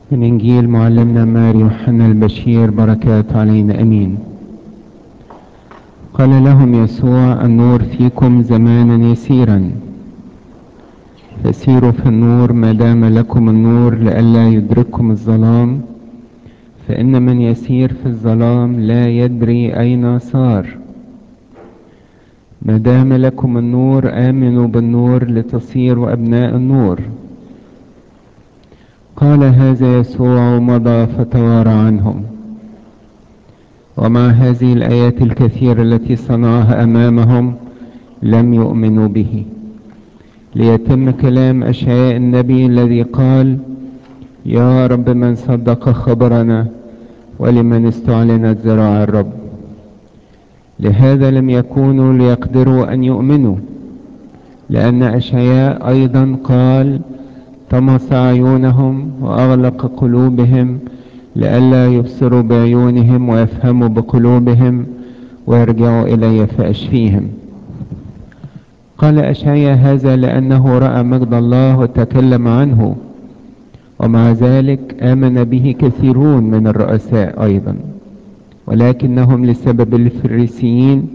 من إنجيل معلمنا ماري يوحنا البشير بركات علينا أمين قال لهم يسوع النور فيكم زمانا يسيرا فسيروا في النور ما دام لكم النور لئلا يدرككم الظلام فإن من يسير في الظلام لا يدري أين صار ما دام لكم النور آمنوا بالنور لتصيروا أبناء النور قال هذا يسوع ومضى فتوارى عنهم ومع هذه الآيات الكثيرة التي صنعها أمامهم لم يؤمنوا به ليتم كلام أشعياء النبي الذي قال يا رب من صدق خبرنا ولمن استعلنت ذراع الرب لهذا لم يكونوا ليقدروا أن يؤمنوا لأن أشعياء أيضا قال طمس عيونهم وأغلق قلوبهم لئلا يبصروا بعيونهم ويفهموا بقلوبهم ويرجعوا إلي فأشفيهم قال أشعيا هذا لأنه رأى مجد الله وتكلم عنه ومع ذلك آمن به كثيرون من الرؤساء أيضا ولكنهم لسبب الفريسيين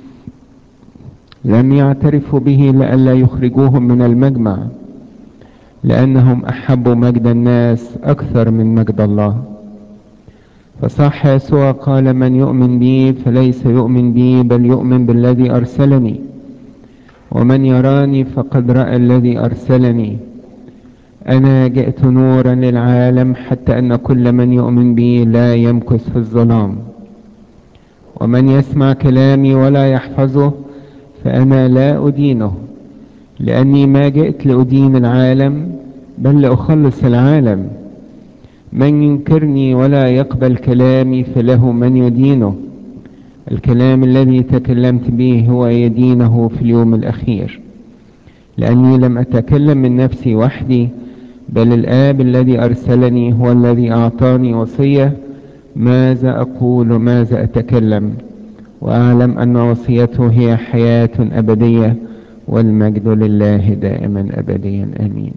لم يعترفوا به لئلا يخرجوهم من المجمع لأنهم أحبوا مجد الناس أكثر من مجد الله فصح يسوع قال من يؤمن بي فليس يؤمن بي بل يؤمن بالذي أرسلني ومن يراني فقد رأى الذي أرسلني أنا جئت نورا للعالم حتى أن كل من يؤمن بي لا يمكث في الظلام ومن يسمع كلامي ولا يحفظه فأنا لا أدينه لأني ما جئت لأدين العالم بل لأخلص العالم من ينكرني ولا يقبل كلامي فله من يدينه الكلام الذي تكلمت به هو يدينه في اليوم الأخير لأني لم أتكلم من نفسي وحدي بل الآب الذي أرسلني هو الذي أعطاني وصية ماذا أقول وماذا أتكلم وأعلم أن وصيته هي حياة أبدية والمجد لله دائما أبديا آمين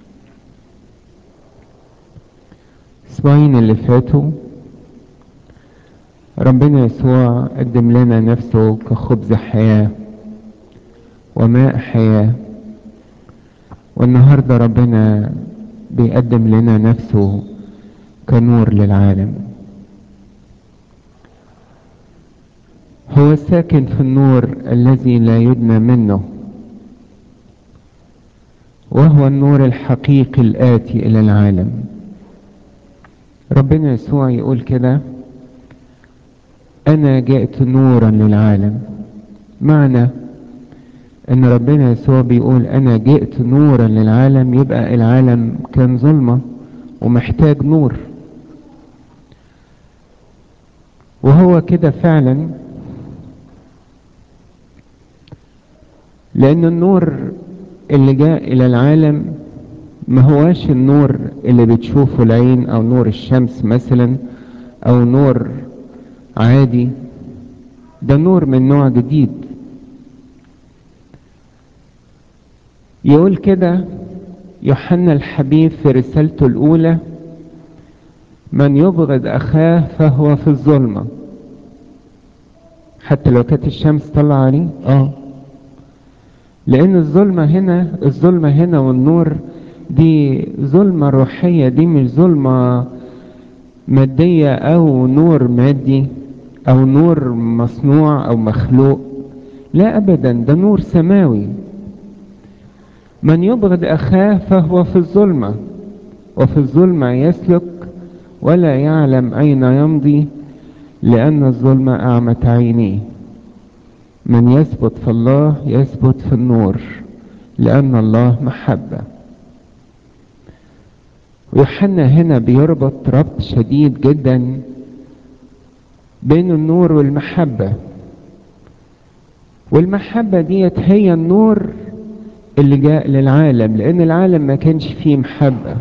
الأسبوعين اللي فاتوا ربنا يسوع قدم لنا نفسه كخبز حياة وماء حياة والنهاردة ربنا بيقدم لنا نفسه كنور للعالم هو ساكن في النور الذي لا يدنى منه وهو النور الحقيقي الآتي إلى العالم ربنا يسوع يقول كده أنا جئت نورا للعالم معنى ان ربنا يسوع بيقول انا جئت نورا للعالم يبقى العالم كان ظلمة ومحتاج نور وهو كده فعلا لان النور اللي جاء الى العالم ما هواش النور اللي بتشوفه العين او نور الشمس مثلا او نور عادي ده نور من نوع جديد يقول كده يوحنا الحبيب في رسالته الأولى من يبغض أخاه فهو في الظلمة حتى لو كانت الشمس طلع عليه اه لأن الظلمة هنا الظلمة هنا والنور دي ظلمة روحية دي مش ظلمة مادية أو نور مادي أو نور مصنوع أو مخلوق لا أبدا ده نور سماوي من يبغض أخاه فهو في الظلمة وفي الظلمة يسلك ولا يعلم أين يمضي لأن الظلمة أعمت عينيه من يثبت في الله يثبت في النور لأن الله محبة ويوحنا هنا بيربط ربط شديد جدا بين النور والمحبة والمحبة ديت هي النور اللي جاء للعالم لأن العالم ما كانش فيه محبة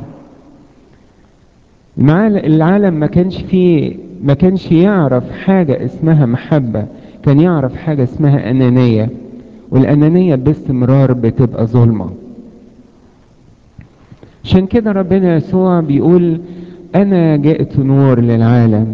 العالم ما كانش فيه ما كانش يعرف حاجة اسمها محبة كان يعرف حاجة اسمها أنانية والأنانية باستمرار بتبقى ظلمة عشان كده ربنا يسوع بيقول انا جئت نور للعالم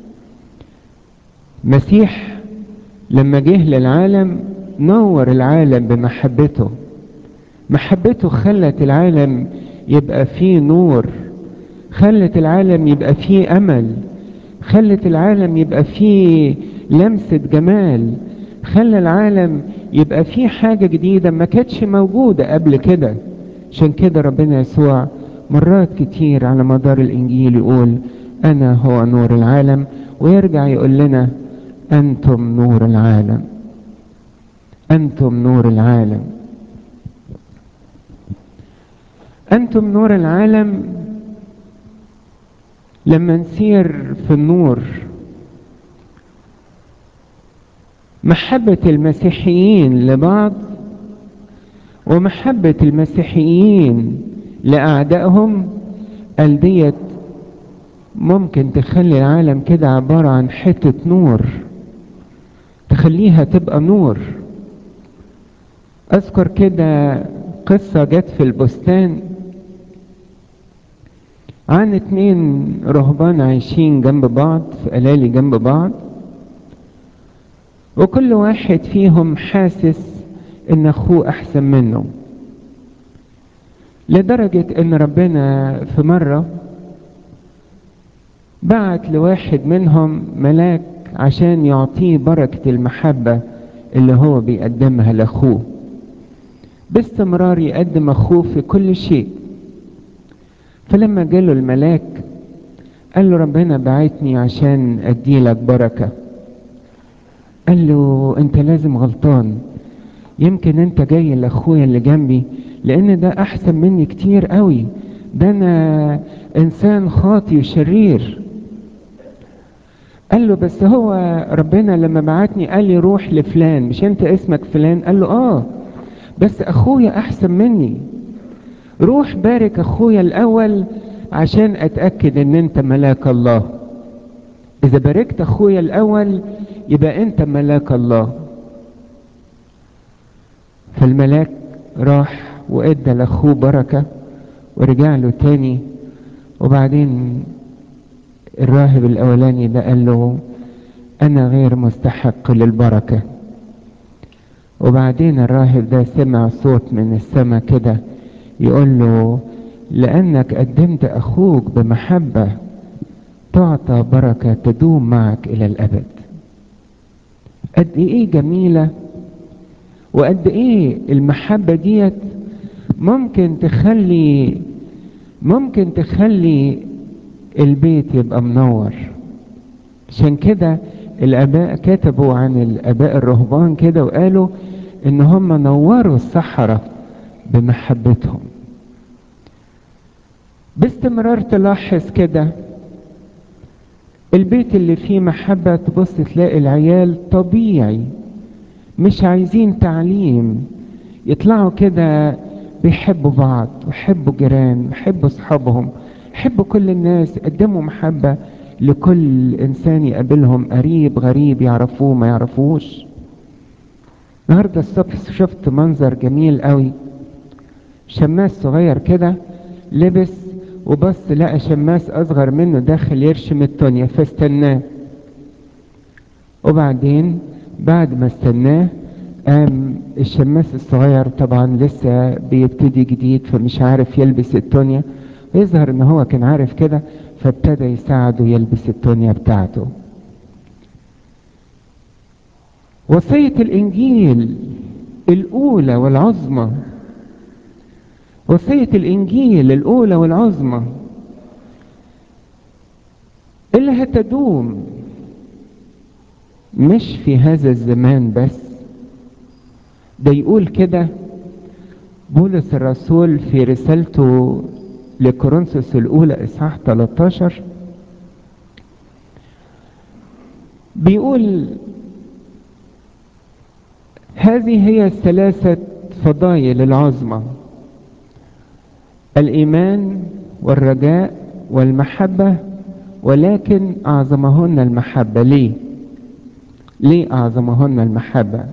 مسيح لما جه للعالم نور العالم بمحبته محبته خلت العالم يبقى فيه نور خلت العالم يبقى فيه امل خلت العالم يبقى فيه لمسة جمال خلى العالم يبقى فيه حاجة جديدة ما كانتش موجودة قبل كده عشان كده ربنا يسوع مرات كتير على مدار الانجيل يقول انا هو نور العالم ويرجع يقول لنا انتم نور العالم انتم نور العالم انتم نور العالم لما نسير في النور محبة المسيحيين لبعض ومحبة المسيحيين لأعدائهم قال ديت ممكن تخلي العالم كده عبارة عن حتة نور تخليها تبقى نور أذكر كده قصة جت في البستان عن اتنين رهبان عايشين جنب بعض في قلالي جنب بعض وكل واحد فيهم حاسس ان اخوه احسن منه لدرجة ان ربنا في مرة بعت لواحد منهم ملاك عشان يعطيه بركة المحبة اللي هو بيقدمها لاخوه باستمرار يقدم اخوه في كل شيء فلما جاله الملاك قال له ربنا بعتني عشان اديلك بركة قال له انت لازم غلطان يمكن انت جاي لاخويا اللي جنبي لان ده احسن مني كتير قوي ده انا انسان خاطي وشرير قال له بس هو ربنا لما بعتني قال لي روح لفلان مش انت اسمك فلان قال له اه بس اخويا احسن مني روح بارك اخويا الاول عشان اتاكد ان انت ملاك الله اذا باركت اخويا الاول يبقى انت ملاك الله فالملاك راح وادى لاخوه بركه ورجع له تاني وبعدين الراهب الاولاني ده قال له انا غير مستحق للبركه وبعدين الراهب ده سمع صوت من السماء كده يقول له لانك قدمت اخوك بمحبه تعطى بركه تدوم معك الى الابد قد ايه جميله وقد ايه المحبه ديت ممكن تخلي ممكن تخلي البيت يبقى منور عشان كده الاباء كتبوا عن الاباء الرهبان كده وقالوا ان هم نوروا الصحراء بمحبتهم باستمرار تلاحظ كده البيت اللي فيه محبة تبص تلاقي العيال طبيعي مش عايزين تعليم يطلعوا كده بيحبوا بعض ويحبوا جيران يحبوا اصحابهم يحبوا كل الناس يقدموا محبة لكل انسان يقابلهم قريب غريب يعرفوه ما يعرفوش النهارده الصبح شفت منظر جميل قوي شماس صغير كده لبس وبص لقى شماس اصغر منه داخل يرشم التونيا فاستناه وبعدين بعد ما استناه قام الشماس الصغير طبعا لسه بيبتدي جديد فمش عارف يلبس التونيا يظهر ان هو كان عارف كده فابتدى يساعده يلبس التونيا بتاعته وصية الانجيل الاولى والعظمى وصية الانجيل الاولى والعظمى اللي هتدوم مش في هذا الزمان بس ده يقول كده بولس الرسول في رسالته لكورنثوس الأولى إصحاح 13 بيقول هذه هي الثلاثة فضائل العظمى الإيمان والرجاء والمحبة ولكن أعظمهن المحبة ليه؟ ليه أعظمهن المحبة؟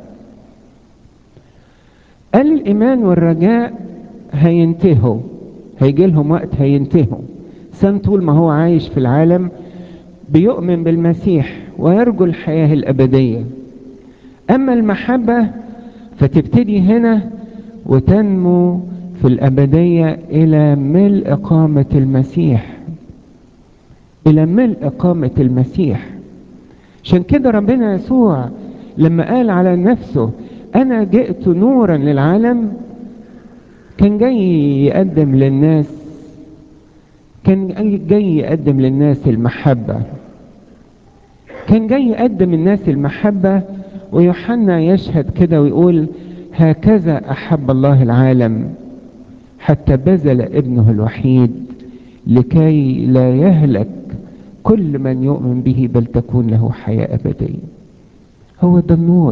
قال الإيمان والرجاء هينتهوا هيجي لهم وقت هينتهوا إنسان طول ما هو عايش في العالم بيؤمن بالمسيح ويرجو الحياة الأبدية أما المحبة فتبتدي هنا وتنمو في الأبدية إلى ملء قامة المسيح إلى ملء قامة المسيح عشان كده ربنا يسوع لما قال على نفسه أنا جئت نورا للعالم كان جاي يقدم للناس كان جاي يقدم للناس المحبة كان جاي يقدم الناس المحبة ويوحنا يشهد كده ويقول هكذا أحب الله العالم حتى بذل ابنه الوحيد لكي لا يهلك كل من يؤمن به بل تكون له حياة أبدية هو ده النور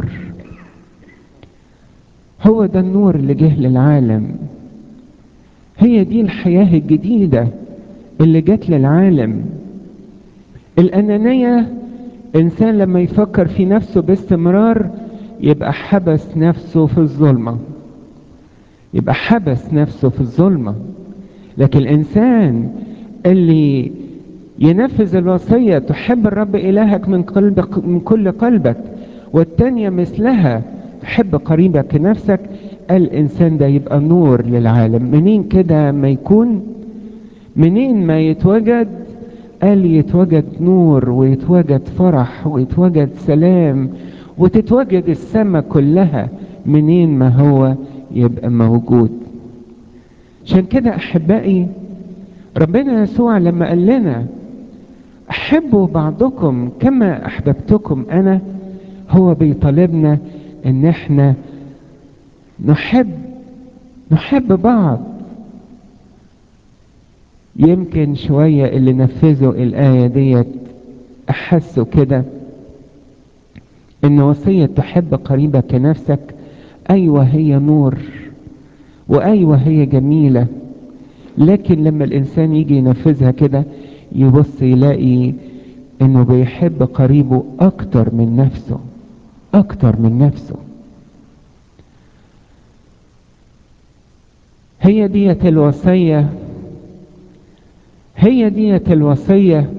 هو ده النور اللي جه للعالم هي دي الحياة الجديدة اللي جت للعالم الأنانية إنسان لما يفكر في نفسه باستمرار يبقى حبس نفسه في الظلمة يبقى حبس نفسه في الظلمة لكن الإنسان اللي ينفذ الوصية تحب الرب إلهك من قلبك من كل قلبك والتانية مثلها تحب قريبك كنفسك الإنسان ده يبقى نور للعالم منين كده ما يكون منين ما يتوجد قال يتوجد نور ويتوجد فرح ويتوجد سلام وتتوجد السماء كلها منين ما هو يبقى موجود عشان كده احبائي ربنا يسوع لما قال لنا احبوا بعضكم كما احببتكم انا هو بيطالبنا ان احنا نحب نحب بعض يمكن شوية اللي نفذوا الآية ديت أحسوا كده إن وصية تحب قريبك كنفسك أيوة هي نور وأيوة هي جميلة لكن لما الإنسان يجي ينفذها كده يبص يلاقي إنه بيحب قريبه أكتر من نفسه أكتر من نفسه هي ديت الوصية هي ديت الوصية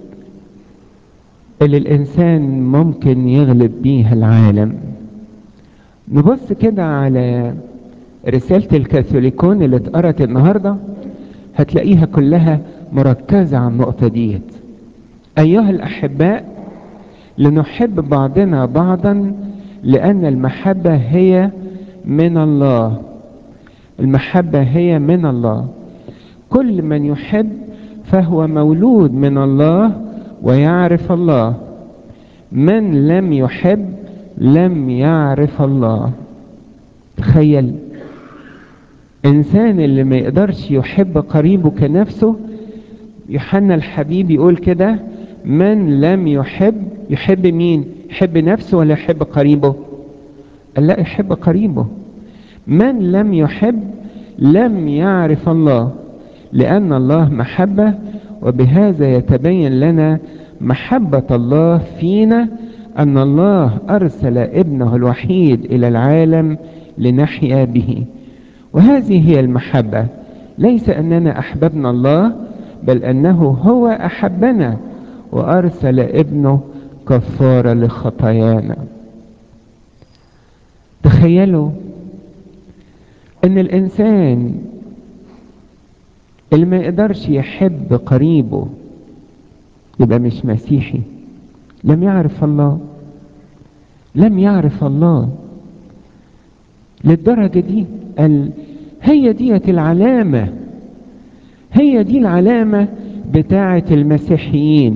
اللي الإنسان ممكن يغلب بيها العالم نبص كده على رسالة الكاثوليكون اللي اتقرت النهاردة هتلاقيها كلها مركزة على النقطة ديت أيها الأحباء لنحب بعضنا بعضا لأن المحبة هي من الله المحبة هي من الله كل من يحب فهو مولود من الله ويعرف الله من لم يحب لم يعرف الله تخيل انسان اللي ما يقدرش يحب قريبه كنفسه يوحنا الحبيب يقول كده من لم يحب يحب مين يحب نفسه ولا يحب قريبه قال لا يحب قريبه من لم يحب لم يعرف الله لأن الله محبة وبهذا يتبين لنا محبة الله فينا أن الله أرسل ابنه الوحيد إلى العالم لنحيا به وهذه هي المحبة ليس أننا أحببنا الله بل أنه هو أحبنا وأرسل ابنه كفارة لخطايانا تخيلوا أن الإنسان اللي ما يقدرش يحب قريبه يبقى مش مسيحي لم يعرف الله لم يعرف الله للدرجة دي قال هي ديت العلامة هي دي العلامة بتاعة المسيحيين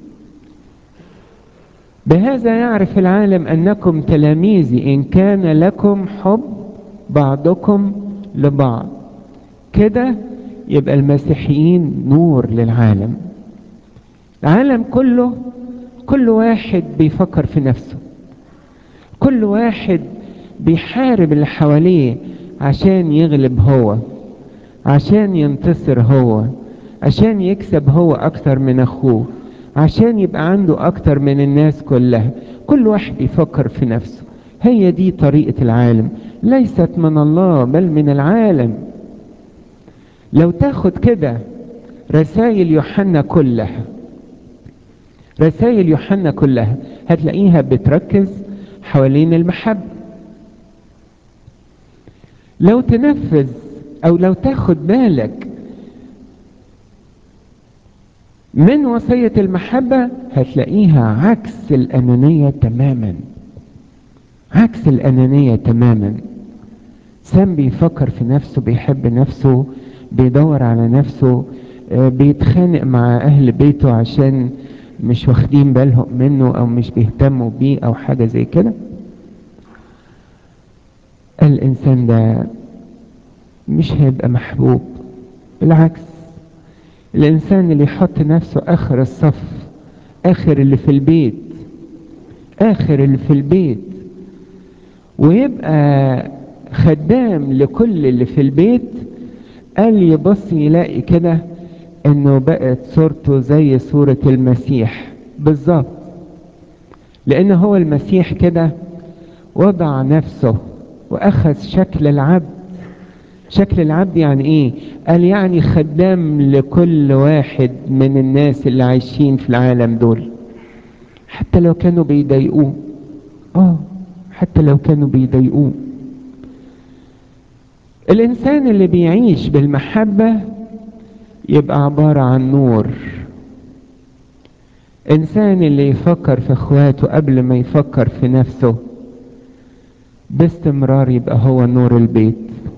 بهذا يعرف العالم أنكم تلاميذي إن كان لكم حب بعضكم لبعض كده يبقى المسيحيين نور للعالم العالم كله كل واحد بيفكر في نفسه كل واحد بيحارب اللي حواليه عشان يغلب هو عشان ينتصر هو عشان يكسب هو اكتر من اخوه عشان يبقى عنده اكتر من الناس كلها كل واحد بيفكر في نفسه هي دي طريقة العالم ليست من الله بل من العالم لو تاخد كده رسائل يوحنا كلها رسائل يوحنا كلها هتلاقيها بتركز حوالين المحبة لو تنفذ او لو تاخد بالك من وصية المحبة هتلاقيها عكس الأنانية تماما عكس الأنانية تماما سام بيفكر في نفسه بيحب نفسه بيدور على نفسه بيتخانق مع أهل بيته عشان مش واخدين بالهم منه أو مش بيهتموا بيه أو حاجة زي كده الإنسان ده مش هيبقى محبوب بالعكس الإنسان اللي يحط نفسه آخر الصف آخر اللي في البيت آخر اللي في البيت ويبقى خدام لكل اللي في البيت قال يبص يلاقي كده انه بقت صورته زي صورة المسيح بالظبط لان هو المسيح كده وضع نفسه واخذ شكل العبد شكل العبد يعني ايه قال يعني خدام لكل واحد من الناس اللي عايشين في العالم دول حتى لو كانوا بيضايقوه اه حتى لو كانوا بيضايقوه الانسان اللي بيعيش بالمحبة يبقى عبارة عن نور انسان اللي يفكر في اخواته قبل ما يفكر في نفسه باستمرار يبقى هو نور البيت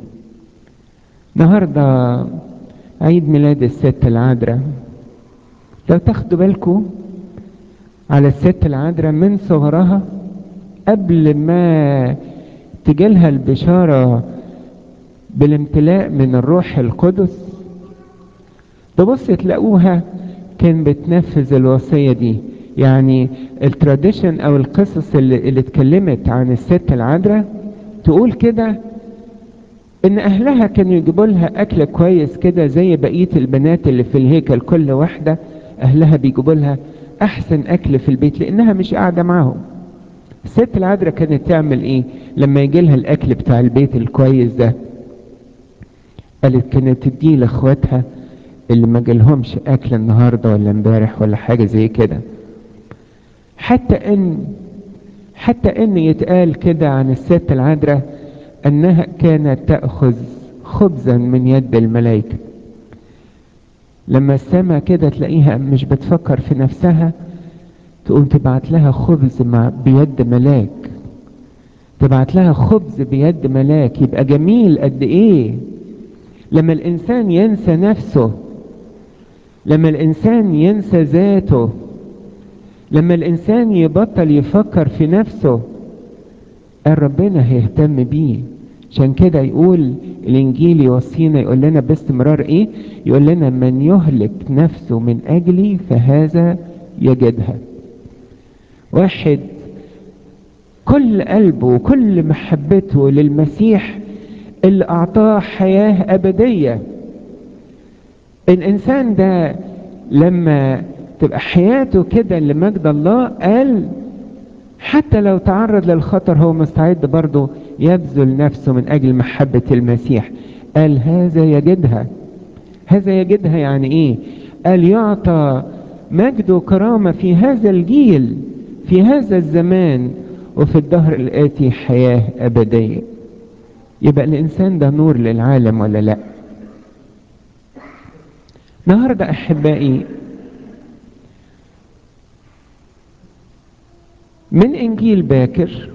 النهاردة عيد ميلاد الست العذراء لو تاخدوا بالكم على الست العذراء من صغرها قبل ما تجيلها البشارة بالامتلاء من الروح القدس تبص تلاقوها كان بتنفذ الوصية دي يعني التراديشن او القصص اللي, اللي اتكلمت عن الست العذراء تقول كده ان اهلها كانوا يجيبوا لها اكل كويس كده زي بقية البنات اللي في الهيكل كل واحدة اهلها بيجيبوا لها احسن اكل في البيت لانها مش قاعدة معاهم الست العذراء كانت تعمل ايه لما يجي لها الاكل بتاع البيت الكويس ده قالت كانت تديه لاخواتها اللي ما جالهمش اكل النهارده ولا امبارح ولا حاجه زي كده حتى ان حتى ان يتقال كده عن الست العذراء انها كانت تاخذ خبزا من يد الملائكه لما السما كده تلاقيها مش بتفكر في نفسها تقوم تبعت لها خبز مع بيد ملاك تبعت لها خبز بيد ملاك يبقى جميل قد ايه لما الانسان ينسى نفسه لما الانسان ينسى ذاته لما الانسان يبطل يفكر في نفسه ربنا هيهتم بيه عشان كده يقول الانجيل يوصينا يقول لنا باستمرار ايه يقول لنا من يهلك نفسه من اجلي فهذا يجدها واحد كل قلبه وكل محبته للمسيح اللي اعطاه حياة ابدية الانسان ده لما تبقى حياته كده لمجد الله قال حتى لو تعرض للخطر هو مستعد برضه يبذل نفسه من اجل محبة المسيح قال هذا يجدها هذا يجدها يعني ايه قال يعطى مجد وكرامة في هذا الجيل في هذا الزمان وفي الدهر الآتي حياة أبدية يبقى الإنسان ده نور للعالم ولا لا النهاردة أحبائي من إنجيل باكر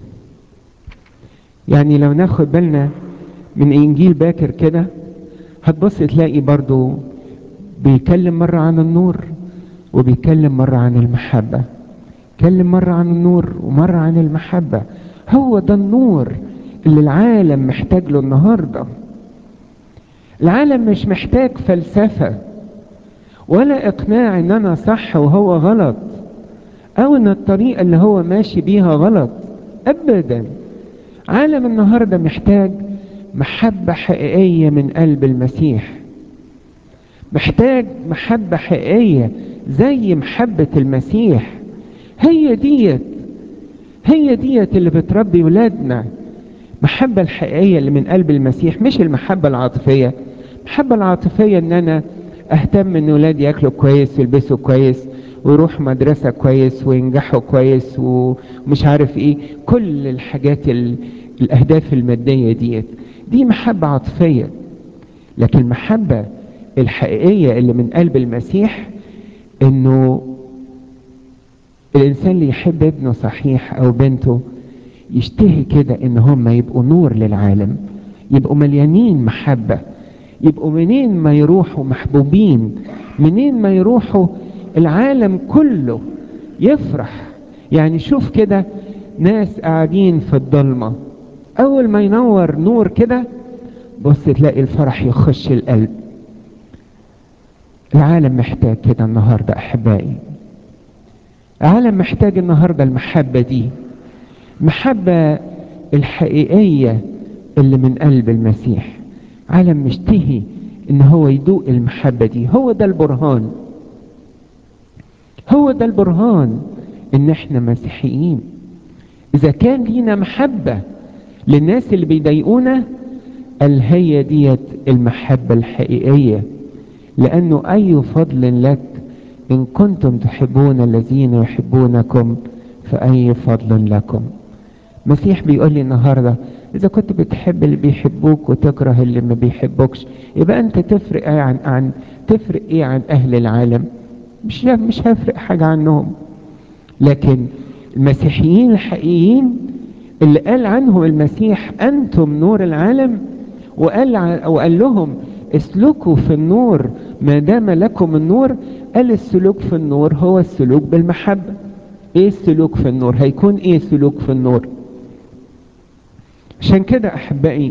يعني لو ناخد بالنا من إنجيل باكر كده هتبص تلاقي برضو بيتكلم مرة عن النور وبيتكلم مرة عن المحبة اتكلم مرة عن النور ومرة عن المحبة هو ده النور اللي العالم محتاج له النهاردة العالم مش محتاج فلسفة ولا اقناع ان انا صح وهو غلط او ان الطريقة اللي هو ماشي بيها غلط ابدا عالم النهاردة محتاج محبة حقيقية من قلب المسيح محتاج محبة حقيقية زي محبة المسيح هي ديت هي ديت اللي بتربي ولادنا المحبة الحقيقية اللي من قلب المسيح مش المحبة العاطفية المحبة العاطفية ان انا اهتم ان ولادي ياكلوا كويس ويلبسوا كويس ويروحوا مدرسة كويس وينجحوا كويس ومش عارف ايه كل الحاجات ال... الاهداف المادية ديت دي محبة عاطفية لكن المحبة الحقيقية اللي من قلب المسيح انه الانسان اللي يحب ابنه صحيح او بنته يشتهي كده ان هم يبقوا نور للعالم يبقوا مليانين محبة يبقوا منين ما يروحوا محبوبين منين ما يروحوا العالم كله يفرح يعني شوف كده ناس قاعدين في الضلمة اول ما ينور نور كده بص تلاقي الفرح يخش القلب العالم محتاج كده النهاردة احبائي العالم محتاج النهاردة المحبة دي المحبة الحقيقية اللي من قلب المسيح عالم مشتهي ان هو يدوق المحبة دي هو ده البرهان هو ده البرهان ان احنا مسيحيين اذا كان لينا محبة للناس اللي بيضايقونا قال هي ديت المحبة الحقيقية لانه اي فضل لك ان كنتم تحبون الذين يحبونكم فاي فضل لكم مسيح بيقول لي النهارده اذا كنت بتحب اللي بيحبوك وتكره اللي ما بيحبوكش يبقى انت تفرق ايه عن عن تفرق ايه عن اهل العالم مش مش هفرق حاجه عنهم لكن المسيحيين الحقيقيين اللي قال عنهم المسيح انتم نور العالم وقال وقال لهم اسلكوا في النور ما دام لكم النور قال السلوك في النور هو السلوك بالمحبه ايه السلوك في النور هيكون ايه سلوك في النور عشان كده احبائي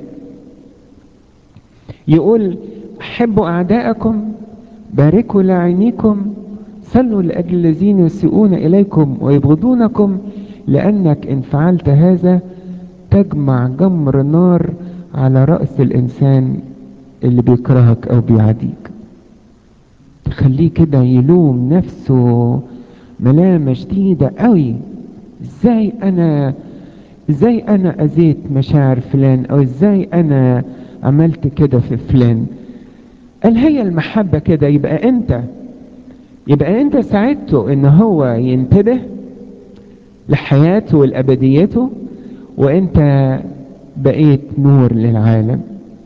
يقول احبوا اعداءكم باركوا لاعينيكم صلوا لاجل الذين يسيئون اليكم ويبغضونكم لانك ان فعلت هذا تجمع جمر نار على راس الانسان اللي بيكرهك او بيعاديك تخليه كده يلوم نفسه ملامة شديدة قوي ازاي انا ازاي انا اذيت مشاعر فلان او ازاي انا عملت كده في فلان قال هي المحبة كده يبقى انت يبقى انت ساعدته ان هو ينتبه لحياته ولأبديته وانت بقيت نور للعالم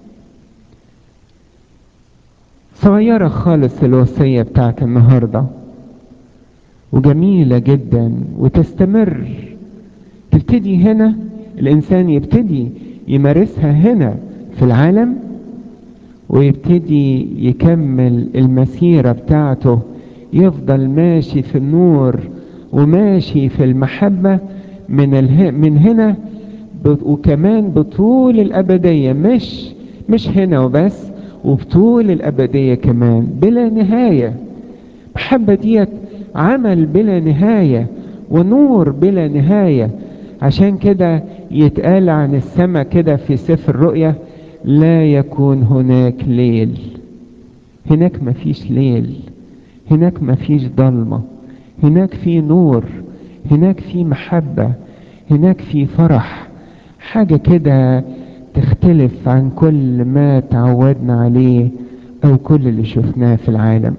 صغيرة خالص الوصية بتاعت النهاردة وجميلة جدا وتستمر تبتدي هنا الإنسان يبتدي يمارسها هنا في العالم ويبتدي يكمل المسيرة بتاعته يفضل ماشي في النور وماشي في المحبة من اله... من هنا ب... وكمان بطول الأبدية مش مش هنا وبس وبطول الأبدية كمان بلا نهاية محبة ديت عمل بلا نهاية ونور بلا نهاية عشان كده يتقال عن السماء كده في سفر الرؤيا لا يكون هناك ليل هناك مفيش ليل هناك مفيش ضلمة هناك في نور هناك في محبة هناك في فرح حاجة كده تختلف عن كل ما تعودنا عليه او كل اللي شفناه في العالم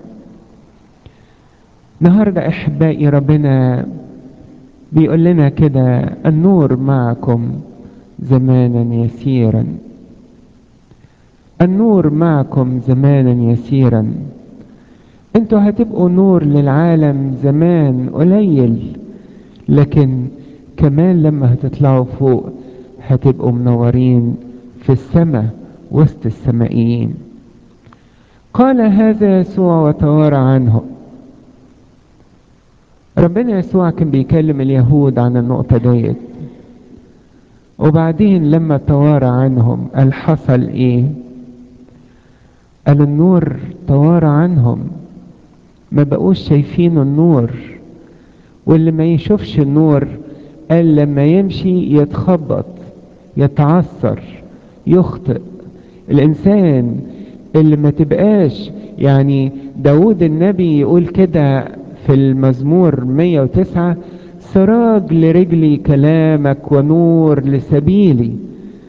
النهاردة احبائي ربنا بيقول لنا كده النور معكم زمانا يسيرا النور معكم زمانا يسيرا انتوا هتبقوا نور للعالم زمان قليل لكن كمان لما هتطلعوا فوق هتبقوا منورين في السماء وسط السمائيين قال هذا يسوع وتوارى عنه ربنا يسوع كان بيكلم اليهود عن النقطة ديت وبعدين لما توارى عنهم قال حصل ايه قال النور توارى عنهم ما بقوش شايفين النور واللي ما يشوفش النور قال لما يمشي يتخبط يتعثر يخطئ الانسان اللي ما تبقاش يعني داود النبي يقول كده في المزمور 109 سراج لرجلي كلامك ونور لسبيلي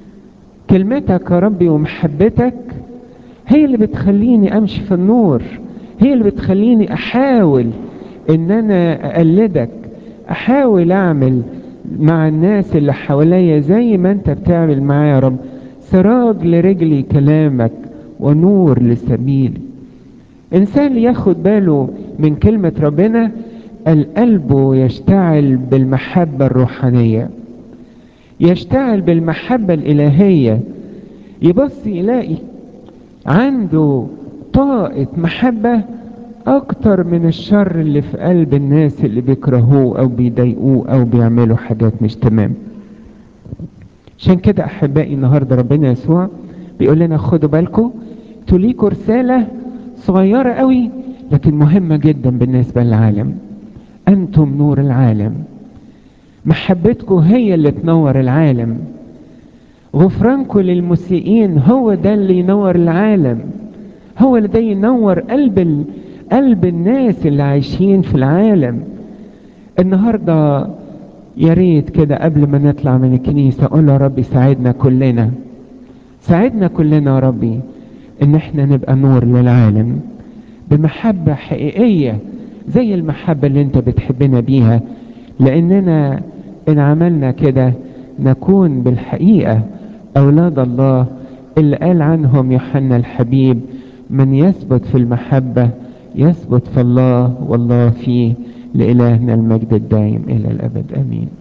كلمتك يا ربي ومحبتك هي اللي بتخليني امشي في النور هي اللي بتخليني احاول ان انا اقلدك احاول اعمل مع الناس اللي حواليا زي ما انت بتعمل معايا يا رب سراج لرجلي كلامك ونور لسبيلي انسان ياخد باله من كلمة ربنا القلب يشتعل بالمحبة الروحانية يشتعل بالمحبة الإلهية يبص يلاقي عنده طاقة محبة أكتر من الشر اللي في قلب الناس اللي بيكرهوه أو بيضايقوه أو بيعملوا حاجات مش تمام عشان كده أحبائي النهاردة ربنا يسوع بيقول لنا خدوا بالكم تليكوا رسالة صغيرة قوي لكن مهمة جدا بالنسبة للعالم أنتم نور العالم محبتكم هي اللي تنور العالم غفرانكم للمسيئين هو ده اللي ينور العالم هو اللي ده ينور قلب ال... قلب الناس اللي عايشين في العالم النهارده يا ريت كده قبل ما نطلع من الكنيسة قول يا ربي ساعدنا كلنا ساعدنا كلنا يا ربي ان احنا نبقى نور للعالم بمحبة حقيقية زي المحبة اللي انت بتحبنا بيها لاننا ان عملنا كده نكون بالحقيقة اولاد الله اللي قال عنهم يوحنا الحبيب من يثبت في المحبة يثبت في الله والله فيه لإلهنا المجد الدائم إلى الأبد آمين